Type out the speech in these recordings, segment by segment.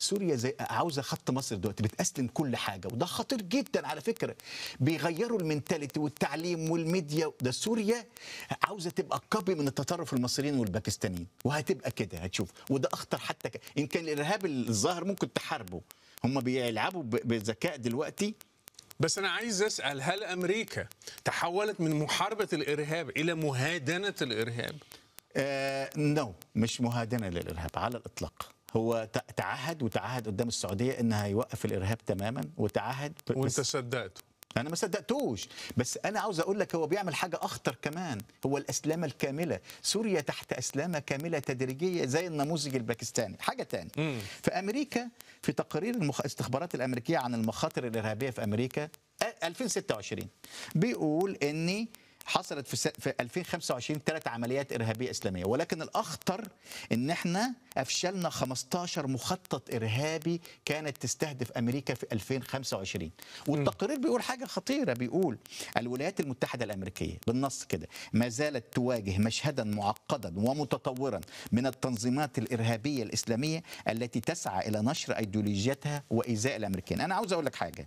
سوريا زي عاوزه خط مصر دلوقتي بتأسلم كل حاجه وده خطير جدا على فكره بيغيروا المنتاليتي والتعليم والميديا ده سوريا عاوزه تبقى كوبي من التطرف المصريين والباكستانيين وهتبقى كده هتشوف وده اخطر حتى ك... ان كان الارهاب الظاهر ممكن تحاربه هم بيلعبوا ب... بذكاء دلوقتي بس أنا عايز أسأل هل أمريكا تحولت من محاربة الإرهاب إلى مهادنة الإرهاب؟ آه نو مش مهادنه للارهاب على الاطلاق هو ت- تعهد وتعهد قدام السعوديه انها يوقف الارهاب تماما وتعهد ب- وأنت بس صدقته انا ما صدقتوش بس انا عاوز اقول لك هو بيعمل حاجه اخطر كمان هو الاسلامه الكامله سوريا تحت اسلامه كامله تدريجيه زي النموذج الباكستاني حاجه تاني في امريكا في تقارير المخ... الاستخبارات الامريكيه عن المخاطر الارهابيه في امريكا آه، 2026 بيقول اني حصلت في, س... في 2025 ثلاث عمليات ارهابيه اسلاميه ولكن الاخطر ان احنا افشلنا 15 مخطط ارهابي كانت تستهدف امريكا في 2025 والتقرير بيقول حاجه خطيره بيقول الولايات المتحده الامريكيه بالنص كده ما زالت تواجه مشهدا معقدا ومتطورا من التنظيمات الارهابيه الاسلاميه التي تسعى الى نشر ايديولوجيتها وايذاء الامريكان انا عاوز اقول لك حاجه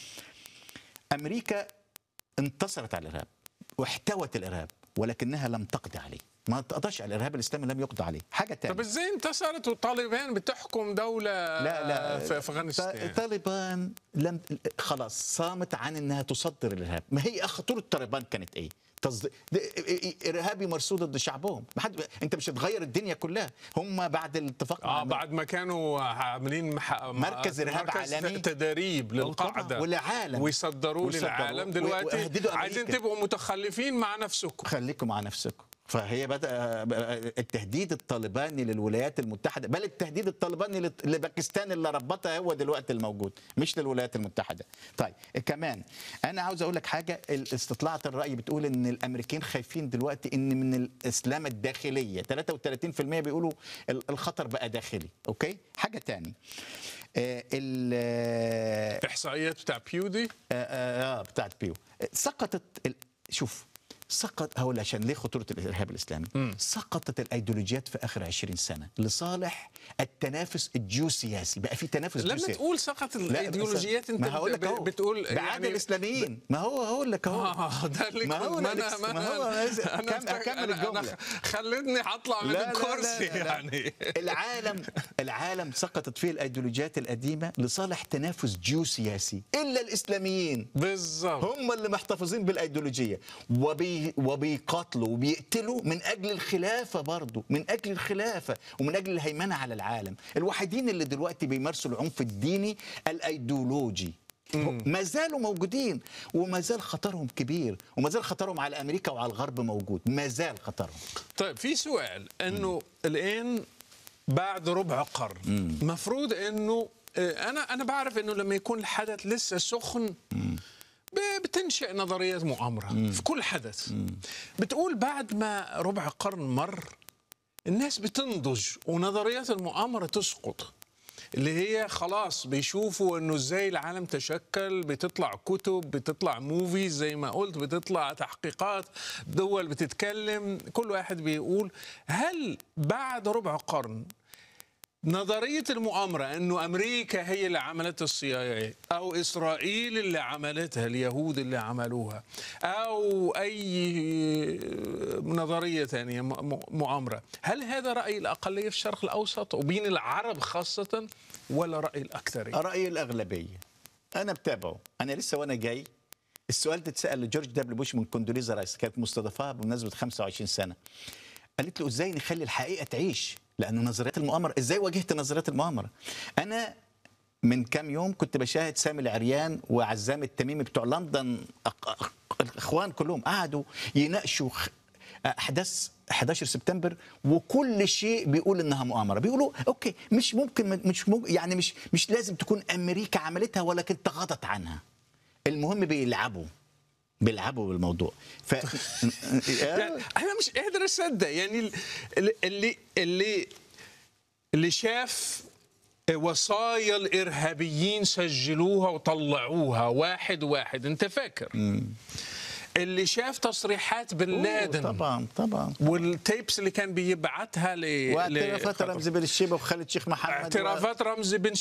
امريكا انتصرت على الارهاب واحتوت الارهاب ولكنها لم تقضي عليه ما تقضاش على الارهاب الاسلامي لم يقضى عليه حاجه طب تانية ازاي انتصرت والطالبان بتحكم دولة لا لا في افغانستان طالبان لم خلاص صامت عن انها تصدر الارهاب ما هي خطوره طالبان كانت ايه تصد... ده ارهابي مرصود ضد شعبهم ما حد انت مش هتغير الدنيا كلها هم بعد الاتفاق اه مع بعد ما كانوا عاملين مح... مركز إرهاب مركز عالمي. تدريب للقاعده طبعاً، والعالم. ويصدروه ويصدروه. للعالم دلوقتي ويهددوا عايزين أمريكا. تبقوا متخلفين مع نفسكم خليكم مع نفسكم فهي بدا التهديد الطالباني للولايات المتحده بل التهديد الطالباني لت- لباكستان اللي ربطها هو دلوقتي الموجود مش للولايات المتحده طيب كمان انا عاوز اقول لك حاجه استطلاعات الراي بتقول ان الامريكان خايفين دلوقتي ان من الاسلام الداخليه 33% بيقولوا ال- الخطر بقى داخلي اوكي حاجه تاني آه ال آه، احصائيات بتاع بيودي آه، آه آه، بتاعت بيو سقطت ال... شوف سقط هقول عشان ليه خطوره الارهاب الاسلامي سقطت الايديولوجيات في اخر 20 سنه لصالح التنافس الجيوسياسي بقى في تنافس لما جيوسياسي تقول سقط لا، الايديولوجيات انت ما هقول لك بت- اهو بتقول بعاد الاسلاميين ما هو هقول لك اهو اه ده اللي ما هو كنت- ما أنا انا لسه- ما ما هو انا أنا لسه- أنا أكمل- أكمل أنا- أنا الجملة. خلتني اطلع من لا، لا، لا، الكرسي لا، لا. يعني العالم العالم سقطت فيه الايديولوجيات القديمه لصالح تنافس جيوسياسي الا الاسلاميين بالظبط هم اللي محتفظين بالايديولوجيه وبي وبيقاتلوا وبيقتلوا من اجل الخلافه برضه من اجل الخلافه ومن اجل الهيمنه على العالم الوحيدين اللي دلوقتي بيمارسوا العنف الديني الايديولوجي ما زالوا موجودين وما زال خطرهم كبير وما زال خطرهم على امريكا وعلى الغرب موجود ما زال خطرهم طيب في سؤال انه الان بعد ربع قرن مفروض انه آه، انا انا بعرف انه لما يكون الحدث لسه سخن ب- بتنشئ نظريات مؤامره في كل حدث بتقول بعد ما ربع قرن مر الناس بتنضج ونظريات المؤامره تسقط اللي هي خلاص بيشوفوا انه ازاي العالم تشكل بتطلع كتب بتطلع موفيز زي ما قلت بتطلع تحقيقات دول بتتكلم كل واحد بيقول هل بعد ربع قرن نظرية المؤامرة أنه أمريكا هي اللي عملت الصياعية أو إسرائيل اللي عملتها اليهود اللي عملوها أو أي نظرية ثانية م- م- مؤامرة هل هذا رأي الأقلية في الشرق الأوسط وبين العرب خاصة ولا رأي الأكثرية رأي الأغلبية أنا بتابعه أنا لسه وأنا جاي السؤال ده اتسأل لجورج دبليو بوش من كوندوليزا رايس كانت مستضيفاها بمناسبة 25 سنة قالت له ازاي نخلي الحقيقة تعيش لأنه نظريات المؤامرة ازاي واجهت نظريات المؤامرة أنا من كام يوم كنت بشاهد سامي العريان وعزام التميمي بتوع لندن أق- أق- الاخوان كلهم قعدوا يناقشوا خ- احداث 11 سبتمبر وكل شيء بيقول انها مؤامره بيقولوا اوكي مش ممكن مش ممكن يعني مش مش لازم تكون امريكا عملتها ولكن تغاضت عنها المهم بيلعبوا بيلعبوا بالموضوع ف يعني أنا مش قادر أصدق يعني ال- اللي اللي اللي شاف وصايا الارهابيين سجلوها وطلعوها واحد واحد انت فاكر اللي شاف تصريحات بن لادن طبعا طبعا والتيبس اللي كان بيبعتها ل واعترافات لخطر. رمزي بن الشيبه وخالد شيخ محمد و- اعترافات رمزي بن